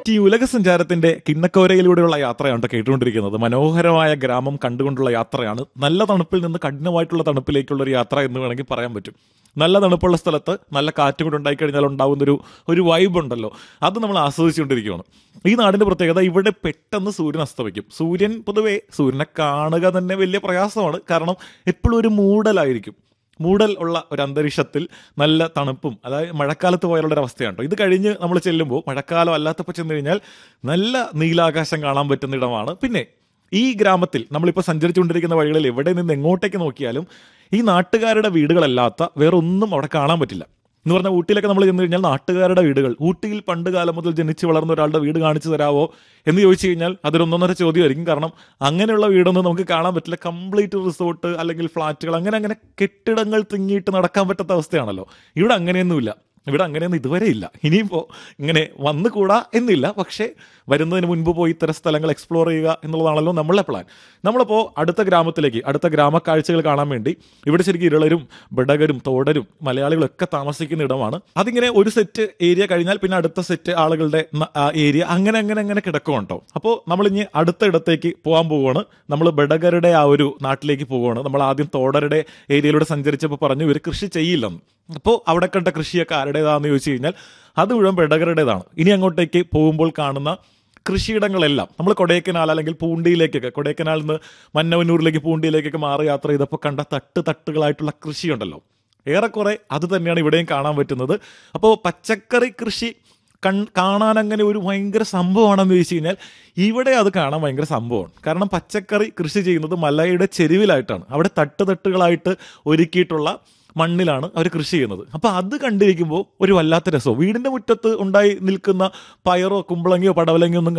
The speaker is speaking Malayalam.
ഈ ഉലക സഞ്ചാരത്തിന്റെ കിണ്ണക്കോരയിലൂടെയുള്ള യാത്രയാണ് ട്ടോ കേട്ടുകൊണ്ടിരിക്കുന്നത് മനോഹരമായ ഗ്രാമം കണ്ടുകൊണ്ടുള്ള യാത്രയാണ് നല്ല തണുപ്പിൽ നിന്ന് കഠിനമായിട്ടുള്ള തണുപ്പിലേക്കുള്ള ഒരു യാത്ര എന്ന് വേണമെങ്കിൽ പറയാൻ പറ്റും നല്ല തണുപ്പുള്ള സ്ഥലത്ത് നല്ല കാറ്റും കൂടെ ഉണ്ടായി കഴിഞ്ഞാൽ ഉണ്ടാകുന്ന ഒരു ഒരു വൈബ് ഉണ്ടല്ലോ അത് നമ്മൾ ആസ്വദിച്ചുകൊണ്ടിരിക്കുകയാണ് ഈ നാടിന്റെ പ്രത്യേകത ഇവിടെ പെട്ടെന്ന് സൂര്യൻ അസ്തമിക്കും സൂര്യൻ പൊതുവേ സൂര്യനെ കാണുക തന്നെ വലിയ പ്രയാസമാണ് കാരണം എപ്പോഴും ഒരു മൂടലായിരിക്കും മൂടൽ ഉള്ള ഒരു അന്തരീക്ഷത്തിൽ നല്ല തണുപ്പും അതായത് മഴക്കാലത്ത് പോയാലുള്ള ഒരു അവസ്ഥയാണ് ട്ടോ. ഇത് കഴിഞ്ഞ് നമ്മൾ ചെല്ലുമ്പോൾ മഴക്കാലം അല്ലാത്തപ്പോൾ ചെന്ന് കഴിഞ്ഞാൽ നല്ല നീലാകാശം കാണാൻ പറ്റുന്ന ഇടമാണ് പിന്നെ ഈ ഗ്രാമത്തിൽ നമ്മളിപ്പോൾ സഞ്ചരിച്ചുകൊണ്ടിരിക്കുന്ന വഴികളിൽ എവിടെ നിന്ന് എങ്ങോട്ടേക്ക് നോക്കിയാലും ഈ നാട്ടുകാരുടെ വീടുകളല്ലാത്ത വേറെ ഒന്നും അവിടെ കാണാൻ പറ്റില്ല എന്ന് പറഞ്ഞാൽ ഊട്ടിയിലൊക്കെ നമ്മൾ ചെന്ന് കഴിഞ്ഞാൽ നാട്ടുകാരുടെ വീടുകൾ ഊട്ടിയിൽ പണ്ട് കാലം മുതൽ ജനിച്ച് വളർന്ന ഒരാളുടെ വീട് കാണിച്ചു തരാവോ എന്ന് ചോദിച്ചു കഴിഞ്ഞാൽ അതൊരു ഒന്നൊന്നര ചോദ്യമായിരിക്കും കാരണം അങ്ങനെയുള്ള വീടൊന്നും നമുക്ക് കാണാൻ പറ്റില്ല കംപ്ലീറ്റ് റിസോർട്ട് അല്ലെങ്കിൽ ഫ്ലാറ്റുകൾ അങ്ങനെ അങ്ങനെ കെട്ടിടങ്ങൾ തിങ്ങിയിട്ട് നടക്കാൻ പറ്റാത്ത അവസ്ഥയാണല്ലോ ഇവിടെ അങ്ങനെയൊന്നുമില്ല ഇവിടെ അങ്ങനെയൊന്നും ഇതുവരെ ഇല്ല ഇനിയിപ്പോൾ ഇങ്ങനെ വന്നുകൂടാ എന്നില്ല പക്ഷേ വരുന്നതിന് മുൻപ് പോയി ഇത്തരം സ്ഥലങ്ങൾ എക്സ്പ്ലോർ ചെയ്യുക എന്നുള്ളതാണല്ലോ നമ്മളെ പ്ലാൻ നമ്മളിപ്പോൾ അടുത്ത ഗ്രാമത്തിലേക്ക് അടുത്ത ഗ്രാമക്കാഴ്ചകൾ കാണാൻ വേണ്ടി ഇവിടെ ശരിക്കും ഇരളരും ബിടകരും തോടരും മലയാളികളും ഒക്കെ താമസിക്കുന്ന ഇടമാണ് അതിങ്ങനെ ഒരു സെറ്റ് ഏരിയ കഴിഞ്ഞാൽ പിന്നെ അടുത്ത സെറ്റ് ആളുകളുടെ ഏരിയ അങ്ങനെ അങ്ങനെ അങ്ങനെ കിടക്കും കേട്ടോ അപ്പോൾ നമ്മൾ ഇനി അടുത്ത ഇടത്തേക്ക് പോകാൻ പോവുകയാണ് നമ്മൾ ബിടകരുടെ ആ ഒരു നാട്ടിലേക്ക് പോവുകയാണ് നമ്മൾ ആദ്യം തോടരുടെ ഏരിയയിലൂടെ സഞ്ചരിച്ചപ്പോൾ പറഞ്ഞു ഇവർ കൃഷി ചെയ്യില്ലെന്ന് അപ്പോൾ അവിടെ കണ്ട കൃഷിയൊക്കെ ആരുടേതാണെന്ന് ചോദിച്ചു കഴിഞ്ഞാൽ അത് മുഴുവൻ ബെടകരുടേതാണ് ഇനി അങ്ങോട്ടേക്ക് പോകുമ്പോൾ കാണുന്ന കൃഷിയിടങ്ങളെല്ലാം നമ്മൾ കൊടൈക്കനാൽ അല്ലെങ്കിൽ പൂണ്ടിയിലേക്കൊക്കെ കൊടൈക്കനാലിൽ നിന്ന് മന്നവന്നൂരിലേക്ക് പൂണ്ടിയിലേക്കൊക്കെ മാറി യാത്ര ചെയ്തപ്പോൾ കണ്ട തട്ട് തട്ടുകളായിട്ടുള്ള കൃഷിയുണ്ടല്ലോ ഏറെക്കുറെ അത് തന്നെയാണ് ഇവിടെയും കാണാൻ പറ്റുന്നത് അപ്പോൾ പച്ചക്കറി കൃഷി കൺ കാണാൻ അങ്ങനെ ഒരു ഭയങ്കര സംഭവമാണെന്ന് ചോദിച്ചു കഴിഞ്ഞാൽ ഇവിടെ അത് കാണാൻ ഭയങ്കര സംഭവമാണ് കാരണം പച്ചക്കറി കൃഷി ചെയ്യുന്നത് മലയുടെ ചെരുവിലായിട്ടാണ് അവിടെ തട്ട് തട്ടുകളായിട്ട് ഒരുക്കിയിട്ടുള്ള മണ്ണിലാണ് അവർ കൃഷി ചെയ്യുന്നത് അപ്പോൾ അത് കണ്ടിരിക്കുമ്പോൾ ഒരു വല്ലാത്ത രസവും വീടിൻ്റെ മുറ്റത്ത് ഉണ്ടായി നിൽക്കുന്ന പയറോ കുമ്പളങ്ങിയോ പടവലങ്ങിയോ ഒന്നും